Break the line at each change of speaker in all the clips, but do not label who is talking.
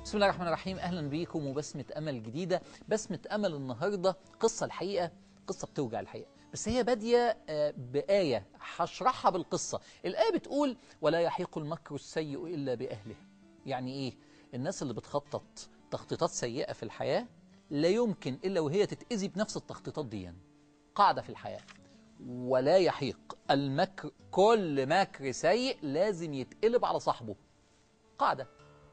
بسم الله الرحمن الرحيم اهلا بيكم وبسمه امل جديده بسمه امل النهارده قصه الحقيقه قصه بتوجع الحقيقه بس هي باديه آه، بايه هشرحها بالقصه الايه بتقول ولا يحيق المكر السيء الا باهله يعني ايه الناس اللي بتخطط تخطيطات سيئه في الحياه لا يمكن الا وهي تتاذي بنفس التخطيطات دي قاعده في الحياه ولا يحيق المكر كل مكر سيء لازم يتقلب على صاحبه قاعده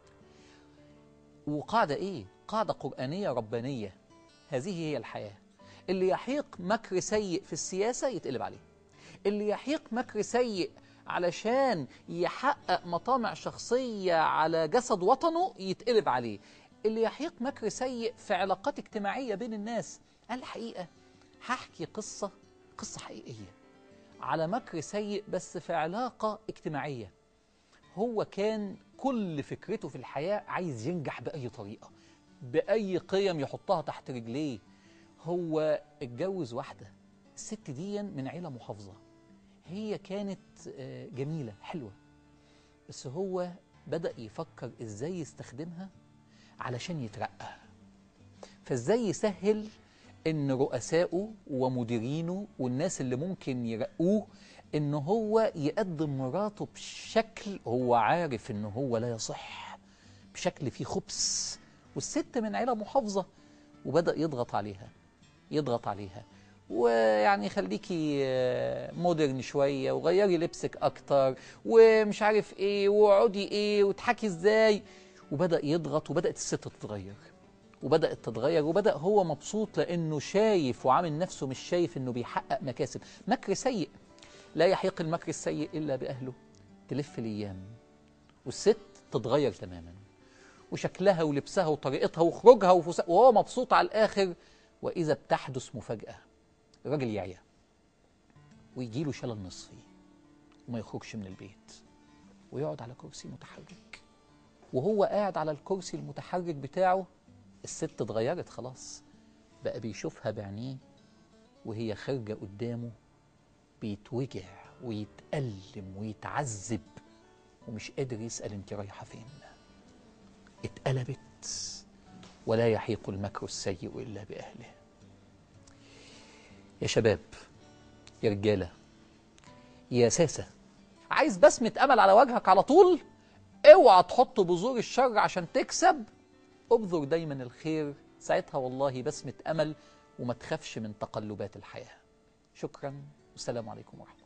وقاعدة إيه؟ قاعدة قرآنية ربانية هذه هي الحياة اللي يحيق مكر سيء في السياسة يتقلب عليه اللي يحيق مكر سيء علشان يحقق مطامع شخصية على جسد وطنه يتقلب عليه اللي يحيق مكر سيء في علاقات اجتماعية بين الناس الحقيقة هحكي قصة قصة حقيقية على مكر سيء بس في علاقة اجتماعية هو كان كل فكرته في الحياة عايز ينجح بأي طريقة بأي قيم يحطها تحت رجليه هو اتجوز واحدة الست دي من عيلة محافظة هي كانت آه، جميلة حلوة بس هو بدأ يفكر ازاي يستخدمها علشان يترقى فازاي يسهل ان رؤسائه ومديرينه والناس اللي ممكن يرقوه ان هو يقدم مراته بشكل هو عارف ان هو لا يصح بشكل فيه خبث والست من عيله محافظه وبدا يضغط عليها يضغط عليها ويعني خليكي آه، مودرن شويه وغيري لبسك اكتر ومش عارف ايه واقعدي ايه وتحكي ازاي وبدا يضغط وبدات الست تتغير وبدات تتغير وبدا هو مبسوط لانه شايف وعامل نفسه مش شايف انه بيحقق مكاسب مكر سيء لا يحيق المكر السيء الا باهله تلف الايام والست تتغير تماما وشكلها ولبسها وطريقتها وخروجها وفسا وهو مبسوط على الاخر واذا بتحدث مفاجاه الراجل يعيا ويجي له شلل نصفي وما يخرجش من البيت ويقعد على كرسي متحرك وهو قاعد على الكرسي المتحرك بتاعه الست اتغيرت خلاص بقى بيشوفها بعينيه وهي خارجه قدامه بيتوجع ويتألم ويتعذب ومش قادر يسأل انت رايحة فين اتقلبت ولا يحيق المكر السيء إلا بأهله يا شباب يا رجالة يا ساسة عايز بسمة أمل على وجهك على طول اوعى تحط بذور الشر عشان تكسب ابذر دايما الخير ساعتها والله بسمة أمل وما تخافش من تقلبات الحياة شكرا والسلام عليكم ورحمة الله